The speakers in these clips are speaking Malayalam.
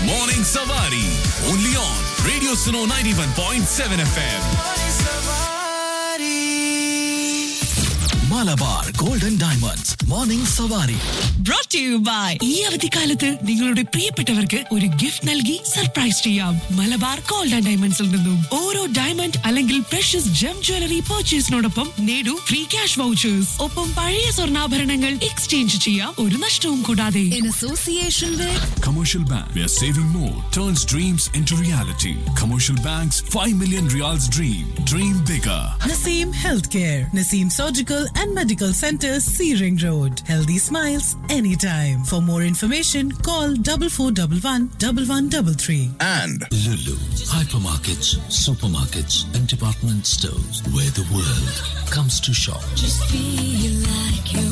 Morning Savari. Only on Radio Suno 91.7 FM. Malabar Golden Diamonds. Morning Savari. brought to you by ഈ അവധിക്കാലത്ത് നിങ്ങളുടെ പ്രിയപ്പെട്ടവർക്ക് ഒരു ഗിഫ്റ്റ് നൽകി സർപ്രൈസ് ചെയ്യാം മലബാർ ഗോൾഡ് ആൻഡ് ഡയമണ്ട്സിൽ നിന്നും ഓരോ ഡയമണ്ട് അല്ലെങ്കിൽ പ്രഷ്യസ് ജം ജ്വല്ലറി പർച്ചേസിനോടൊപ്പം നേടൂ ഫ്രീ ക്യാഷ് വൗച്ചേഴ്സ് ഒപ്പം പഴയ സ്വർണ്ണാഭരണങ്ങൾ എക്സ്ചേഞ്ച് ചെയ്യാം ഒരു നഷ്ടവും കൂടാതെ in association with Commercial Bank, where saving more turns dreams into reality. Commercial Bank's 5 million reals dream. Dream bigger. Naseem Healthcare, Naseem Surgical and Medical Center, Searing Road. Healthy smiles anytime. For more information, call double four double one double one double three. And Lulu, hypermarkets, supermarkets, and department stores where the world comes to shop. feel like you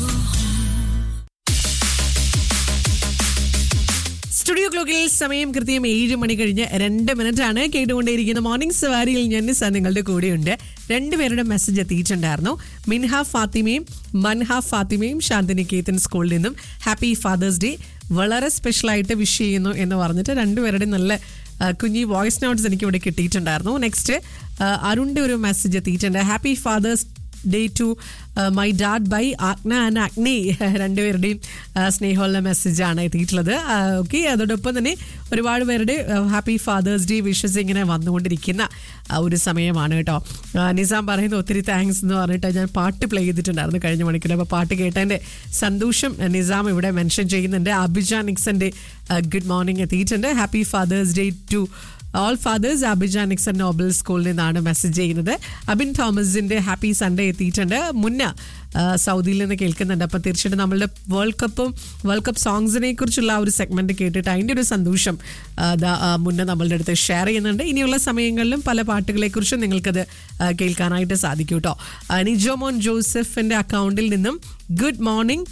studio ക്ലോക്കിൽ സമയം കൃത്യം ഏഴ് മണി കഴിഞ്ഞ് രണ്ട് മിനിറ്റ് ആണ് കേട്ടുകൊണ്ടേയിരിക്കുന്ന മോർണിംഗ് സവാരിയിൽ ഞാൻ നിസ നിങ്ങളുടെ കൂടെയുണ്ട് രണ്ടുപേരുടെ മെസ്സേജ് എത്തിയിട്ടുണ്ടായിരുന്നു മിൻഹ ഫാത്തിമയും മൻഹ ഫാത്തിമയും ശാന്തിനികേതൻ സ്കൂളിൽ നിന്നും ഹാപ്പി ഫാദേഴ്സ് ഡേ വളരെ സ്പെഷ്യലായിട്ട് വിഷ് ചെയ്യുന്നു എന്ന് പറഞ്ഞിട്ട് രണ്ടുപേരുടെ നല്ല ആ, കുഞ്ഞി വോയിസ് നോട്ട്സ് എനിക്ക് ഇവിടെ കിട്ടിയിട്ടുണ്ടായിരുന്നു നെക്സ്റ്റ് അരുണിന്റെ ഒരു മെസ്സേജ് എത്തിയിട്ടുണ്ട് happy father's day to my dad by Agna and Agni രണ്ടുപേരുടെയും ആ, സ്നേഹമുള്ള മെസ്സേജാണ് എത്തിയിട്ടുള്ളത് ഓക്കെ അതോടൊപ്പം തന്നെ ഒരുപാട് പേരുടെ ഹാപ്പി ഫാദേഴ്സ് ഡേ വിഷസ് ഇങ്ങനെ വന്നുകൊണ്ടിരിക്കുന്ന ആ, ഒരു സമയമാണ് കേട്ടോ ആ, നിസാം പറയുന്നു ഒത്തിരി താങ്ക്സ് എന്ന് പറഞ്ഞിട്ട് ഞാൻ പാട്ട് പ്ലേ ചെയ്തിട്ടുണ്ടായിരുന്നു കഴിഞ്ഞ മണിക്കൂർ അപ്പോൾ പാട്ട് കേട്ടതിൻ്റെ സന്തോഷം നിസാം ഇവിടെ മെൻഷൻ ചെയ്യുന്നുണ്ട് അഭിജാ നിക്സന്റെ ഗുഡ് മോർണിംഗ് എത്തിയിട്ടുണ്ട് happy father's day to all fathers Abhijan Nixon Noble സ്കൂളിൽ നിന്നാണ് മെസ്സേജ് ചെയ്യുന്നത് അബിൻ തോമസിന്റെ ഹാപ്പി സൺഡേ എത്തിയിട്ടുണ്ട് മുന്ന ആ, സൗദിയിൽ നിന്ന് കേൾക്കുന്നുണ്ട് അപ്പം തീർച്ചയായിട്ടും നമ്മളുടെ വേൾഡ് കപ്പും വേൾഡ് കപ്പ് സോങ്സിനെ കുറിച്ചുള്ള ആ ഒരു സെഗ്മെന്റ് കേട്ടിട്ട് അതിൻ്റെ ഒരു സന്തോഷം ആ, ദാ, ആ, മുന്നേ നമ്മളുടെ അടുത്ത് ഷെയർ ചെയ്യുന്നുണ്ട് ഇനിയുള്ള സമയങ്ങളിലും പല പാട്ടുകളെക്കുറിച്ചും നിങ്ങൾക്കത് ആ, കേൾക്കാനായിട്ട് സാധിക്കും കേട്ടോ ആ, നിജോമോൻ ജോസഫിന്റെ അക്കൗണ്ടിൽ നിന്നും ഗുഡ് മോർണിംഗ്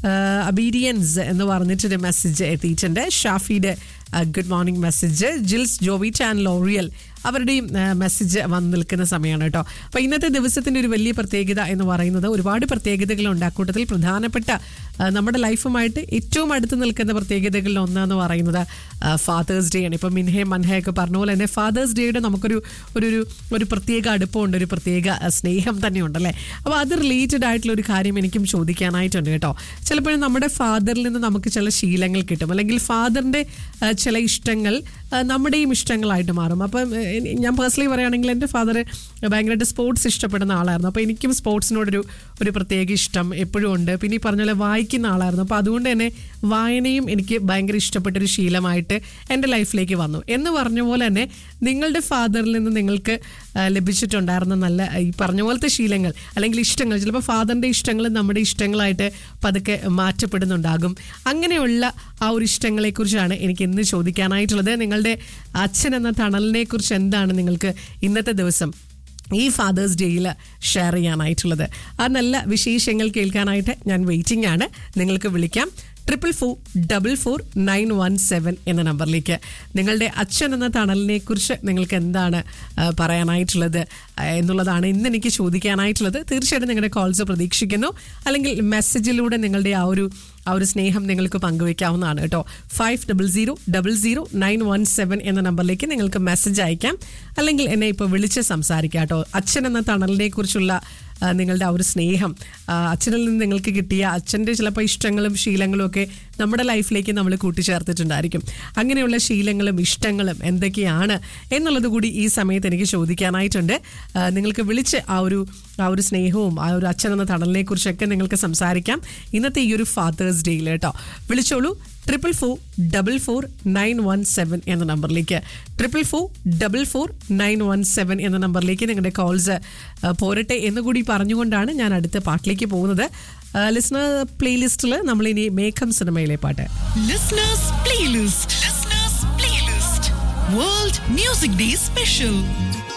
അബീഡിയൻസ് എന്ന് പറഞ്ഞിട്ടൊരു മെസ്സേജ് എത്തിയിട്ടുണ്ട് ഷാഫിയുടെ good morning message Jils Jovi ചാൻ ലോറിയൽ അവരുടെയും മെസ്സേജ് വന്ന് നിൽക്കുന്ന സമയമാണ് കേട്ടോ അപ്പോൾ ഇന്നത്തെ ദിവസത്തിൻ്റെ ഒരു വലിയ പ്രത്യേകത എന്ന് പറയുന്നത് ഒരുപാട് പ്രത്യേകതകളുണ്ട് അക്കൂട്ടത്തിൽ പ്രധാനപ്പെട്ട ആ, നമ്മുടെ ലൈഫുമായിട്ട് ഏറ്റവും അടുത്ത് നിൽക്കുന്ന പ്രത്യേകതകളിൽ ഒന്നെന്ന് പറയുന്നത് ഫാദേഴ്സ് ഡേ ആണ് ഇപ്പം മിൻഹെ മൻഹയൊക്കെ പറഞ്ഞ പോലെ തന്നെ ഫാദേഴ്സ് ഡേയുടെ നമുക്കൊരു ഒരു ഒരു ഒരു പ്രത്യേക അടുപ്പമുണ്ട് ഒരു പ്രത്യേക ആ, സ്നേഹം തന്നെയുണ്ട് അല്ലേ അപ്പോൾ അത് റിലേറ്റഡ് ആയിട്ടുള്ള ഒരു കാര്യം എനിക്കും ചോദിക്കാനായിട്ടുണ്ട് കേട്ടോ ചിലപ്പോഴും നമ്മുടെ ഫാദറിൽ നിന്ന് നമുക്ക് ചില ശീലങ്ങൾ കിട്ടും അല്ലെങ്കിൽ ഫാദറിൻ്റെ ചില ഇഷ്ടങ്ങൾ ആ, നമ്മുടെയും ഇഷ്ടങ്ങളായിട്ട് മാറും അപ്പം ഏ, ഞാൻ പേഴ്സണലി പറയുകയാണെങ്കിൽ എൻ്റെ ഫാദർ ഭയങ്കരമായിട്ട് സ്പോർട്സ് ഇഷ്ടപ്പെടുന്ന ആളായിരുന്നു അപ്പോൾ എനിക്കും സ്പോർട്സിനോടൊരു ഒരു പ്രത്യേക ഇഷ്ടം എപ്പോഴും ഉണ്ട് പിന്നെ ഈ പറഞ്ഞ പോലെ വായിക്കുന്ന ആളായിരുന്നു അപ്പോൾ അതുകൊണ്ട് തന്നെ വായനയും എനിക്ക് ഭയങ്കര ഇഷ്ടപ്പെട്ടൊരു ശീലമായിട്ട് എൻ്റെ ലൈഫിലേക്ക് വന്നു എന്ന് പറഞ്ഞ പോലെ തന്നെ നിങ്ങളുടെ ഫാദറിൽ നിന്ന് നിങ്ങൾക്ക് ആ, ലഭിച്ചിട്ടുണ്ടായിരുന്ന നല്ല ഈ പറഞ്ഞ പോലത്തെ ശീലങ്ങൾ അല്ലെങ്കിൽ ഇഷ്ടങ്ങൾ ചിലപ്പോൾ ഫാദറിൻ്റെ ഇഷ്ടങ്ങൾ നമ്മുടെ ഇഷ്ടങ്ങളായിട്ട് പതുക്കെ മാറ്റപ്പെടുന്നുണ്ടാകും അങ്ങനെയുള്ള ആ ഒരു ഇഷ്ടങ്ങളെക്കുറിച്ചാണ് എനിക്ക് ഇന്ന് ചോദിക്കാനായിട്ടുള്ളത് നിങ്ങളുടെ അച്ഛൻ എന്ന തണലിനെ കുറിച്ച് എന്താണ് നിങ്ങൾക്ക് ഇന്നത്തെ ദിവസം ഈ ഫാദേഴ്സ് ഡേയിൽ ഷെയർ ചെയ്യാനായിട്ടുള്ളത് ആ നല്ല വിശേഷങ്ങൾ കേൾക്കാനായിട്ട് ഞാൻ വെയിറ്റിംഗ് ആണ് നിങ്ങൾക്ക് വിളിക്കാം triple four double four nine one seven എന്ന നമ്പറിലേക്ക് നിങ്ങളുടെ അച്ഛൻ എന്ന തണലിനെ കുറിച്ച് നിങ്ങൾക്ക് എന്താണ് ആ, പറയാനായിട്ടുള്ളത് ആ, എന്നുള്ളതാണ് ഇന്ന് എനിക്ക് ചോദിക്കാനായിട്ടുള്ളത് തീർച്ചയായിട്ടും നിങ്ങളുടെ കോൾസ് പ്രതീക്ഷിക്കുന്നു അല്ലെങ്കിൽ മെസ്സേജിലൂടെ നിങ്ങളുടെ ആ ഒരു ആ ഒരു സ്നേഹം നിങ്ങൾക്ക് പങ്കുവെക്കാവുന്നതാണ് കേട്ടോ five double zero double zero nine one seven എന്ന നമ്പറിലേക്ക് നിങ്ങൾക്ക് മെസ്സേജ് അയക്കാം അല്ലെങ്കിൽ എന്നെ ഇപ്പോൾ വിളിച്ച് സംസാരിക്കാം കേട്ടോ അച്ഛൻ എന്ന തണലിനെ കുറിച്ചുള്ള ആ, നിങ്ങളുടെ ആ ഒരു സ്നേഹം ആ, അച്ഛനിൽ നിന്ന് നിങ്ങൾക്ക് കിട്ടിയ അച്ഛൻ്റെ ചിലപ്പോൾ ഇഷ്ടങ്ങളും ശീലങ്ങളും ഒക്കെ നമ്മുടെ ലൈഫിലേക്ക് നമ്മൾ കൂട്ടിച്ചേർത്തിട്ടുണ്ടായിരിക്കും അങ്ങനെയുള്ള ശീലങ്ങളും ഇഷ്ടങ്ങളും എന്തൊക്കെയാണ് എന്നുള്ളത് കൂടി ഈ സമയത്ത് എനിക്ക് ചോദിക്കാനായിട്ടുണ്ട് ആ, നിങ്ങൾക്ക് വിളിച്ച് ആ ഒരു ആ ഒരു സ്നേഹവും ആ ഒരു അച്ഛൻ എന്ന തണലിനെ കുറിച്ചൊക്കെ നിങ്ങൾക്ക് സംസാരിക്കാം ഇന്നത്തെ ഈ ഒരു ഫാദേഴ്സ് ഡേയിൽ കേട്ടോ വിളിച്ചോളൂ triple four double four nine one seven എന്ന നമ്പറിലേക്ക് triple four double four nine one seven എന്ന നമ്പറിലേക്ക് നിങ്ങളുടെ കോൾസ് പോരട്ടെ എന്നുകൂടി പറഞ്ഞുകൊണ്ടാണ് ഞാൻ അടുത്ത പാട്ടിലേക്ക് പോകുന്നത് ലിസ്ണർ പ്ലേലിസ്റ്റിൽ നമ്മളിനി മേഘം സിനിമയിലെ പാട്ട് listeners playlist listeners playlist world music day special